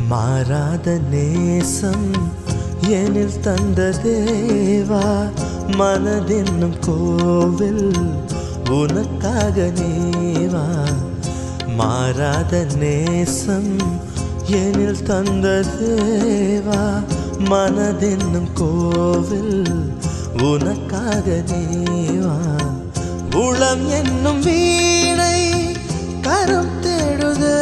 மாறாத நேசம் எனில் தந்த தேவா மனதென்னும் கோவில் உனக்காக நேவா மாறாத நேசம் எனில் தந்த தேவா மனதென்னும் கோவில் உனக்காக நேவா உளம் என்னும் வீணை கரம் தேடுதே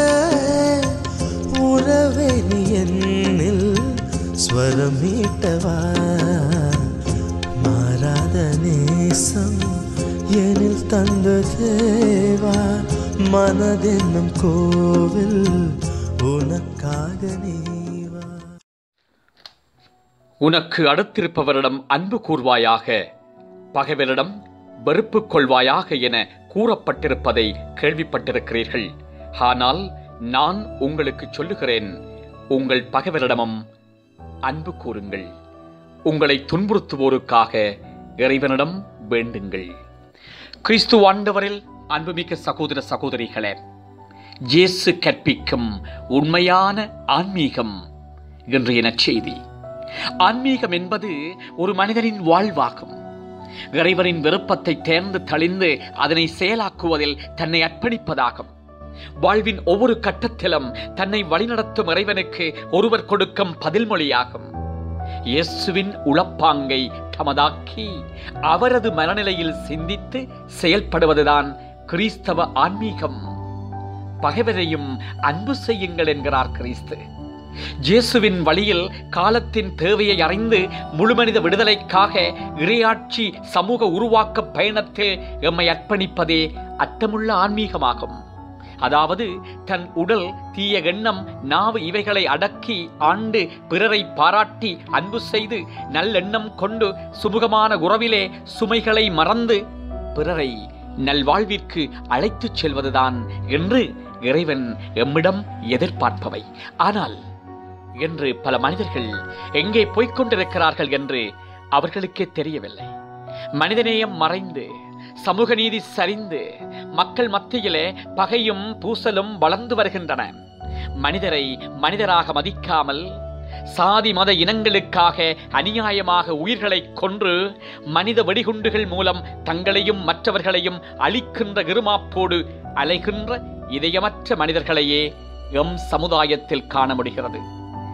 உறவே நீ என்னில் ஸ்வரம் மீட்டவா மாறாத நேசம் எனில் தந்த தேவா மனதென்னும் கோவில் உனக்காக நீவா உனக்கு அடுத்திருப்பவரிடம் அன்பு கூர்வாயாக பகைவரிடம் வெறுப்பு கொள்வாயாக என கூறப்பட்டிருப்பதை கேள்விப்பட்டிருக்கிறீர்கள் ஆனால் நான் உங்களுக்கு சொல்லுகிறேன் உங்கள் பகைவரிடமும் அன்பு கூறுங்கள் உங்களை துன்புறுத்துவோருக்காக இறைவனிடம் வேண்டுங்கள் கிறிஸ்து ஆண்டவரில் அன்புமிக்க சகோதர சகோதரிகளே இயேசு கற்பிக்கும் உண்மையான ஆன்மீகம் இன்றைய நற்செய்தி ஆன்மீகம் என்பது ஒரு மனிதனின் வாழ்வாகும் இறைவனின் விருப்பத்தை தேர்ந்து தளிந்து அதனை செயலாக்குவதில் தன்னை அர்ப்பணிப்பதாகும் வாழ்வின் ஒவ்வொரு கட்டத்திலும் தன்னை வழிநடத்தும் இறைவனுக்கு ஒருவர் கொடுக்கும் பதில்மொழியாகும் இயேசுவின் உளப்பாங்கை தமதாக்கி அவரது மனநிலையில் சிந்தித்து செயல்படுவதுதான் கிறிஸ்தவ ஆன்மீகம் பகைவரையும் அன்பு செய்யுங்கள் என்கிறார் கிறிஸ்து இயேசுவின் வழியில் காலத்தின் தேவையை அறிந்து முழுமனித விடுதலைக்காக இறையாட்சி சமூக உருவாக்க பயணத்தில் எம்மை அர்ப்பணிப்பதே அர்த்தமுள்ள ஆன்மீகமாகும் அதாவது தன் உடல் தீய எண்ணம் நாவு இவைகளை அடக்கி ஆண்டு பிறரை பாராட்டி அன்பு செய்து நல்லெண்ணம் கொண்டு சுமூகமான உறவிலே சுமைகளை மறந்து பிறரை நல்வாழ்விற்கு அழைத்துச் செல்வதுதான் என்று இறைவன் எம்மிடம் எதிர்பார்ப்பவை ஆனால் என்று பல மனிதர்கள் எங்கே போய்க் கொண்டிருக்கிறார்கள் என்று அவர்களுக்கே தெரியவில்லை மனிதநேயம் மறைந்து சமூக நீதி சரிந்து மக்கள் மத்தியிலே பகையும் பூசலும் வளர்ந்து வருகின்றன மனிதரை மனிதராக மதிக்காமல் சாதி மத இனங்களுக்காக அநியாயமாக உயிர்களை கொன்று மனித வெடிகுண்டுகள் மூலம் தங்களையும் மற்றவர்களையும் அழிக்கின்ற இருமாப்போடு அலைகின்ற இதயமற்ற மனிதர்களையே எம் சமுதாயத்தில் காண முடிகிறது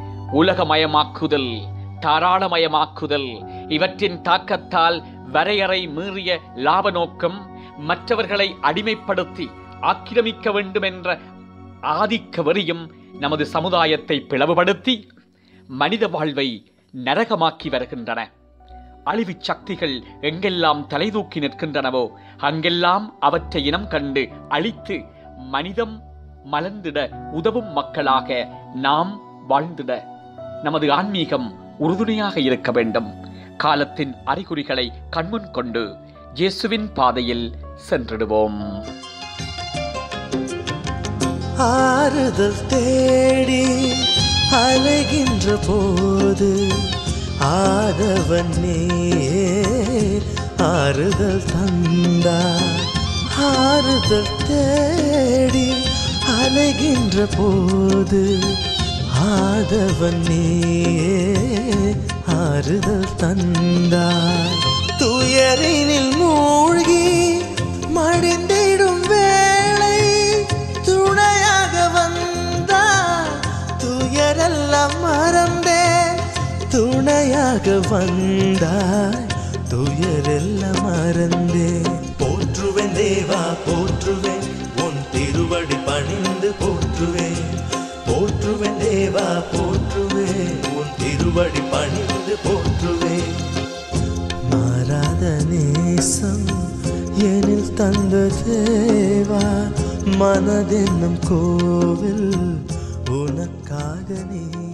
உலகமயமாக்குதல் தாராளமயமாக்குதல் இவற்றின் தாக்கத்தால் வரையறை மீறிய லாப நோக்கம் மற்றவர்களை அடிமைப்படுத்தி ஆக்கிரமிக்க வேண்டும் என்ற ஆதிக்க வெறியும் நமது சமுதாயத்தை பிளவுபடுத்தி மனித வாழ்வை நரகமாக்கி வருகின்றன அழிவுச் சக்திகள் எங்கெல்லாம் தலைதூக்கி நிற்கின்றனவோ அங்கெல்லாம் அவற்றை இனம் கண்டு அழித்து மனிதம் மலர்ந்திட உதவும் மக்களாக நாம் வாழ்ந்திட நமது ஆன்மீகம் உறுதுணையாக இருக்க வேண்டும் காலத்தின் அறிகுறிகளை கண்முன் கொண்டு இயேசுவின் பாதையில் சென்றிடுவோம் ஆறுதல் தேடி அலைகின்ற போது ஆதவன் நீ ஆறுதல் தந்தா ஆறுதல் தேடி அலைகின்ற போது ஆதவன் நீ ஆறுதல் தந்தாய் துயரினில் மூழ்கி மடிந்திடும் வேளை துணையாக வந்தாய் துயரெல்லாம் மறந்தேன் துணையாக வந்தாய் துயரெல்லாம் மறந்தேன் போற்றுவேன் தேவா போற்றுவேன் உன் திருவடி பணிந்து போற்றுவேன் போற்றுவேன் தேவா போற்றுவேன் உன் திருவடி பணிந்து போற்றுவேன் மாறாத நேசம் எனில் தந்த தேவா மனதென்னும் கோவில் உனக்காக நீ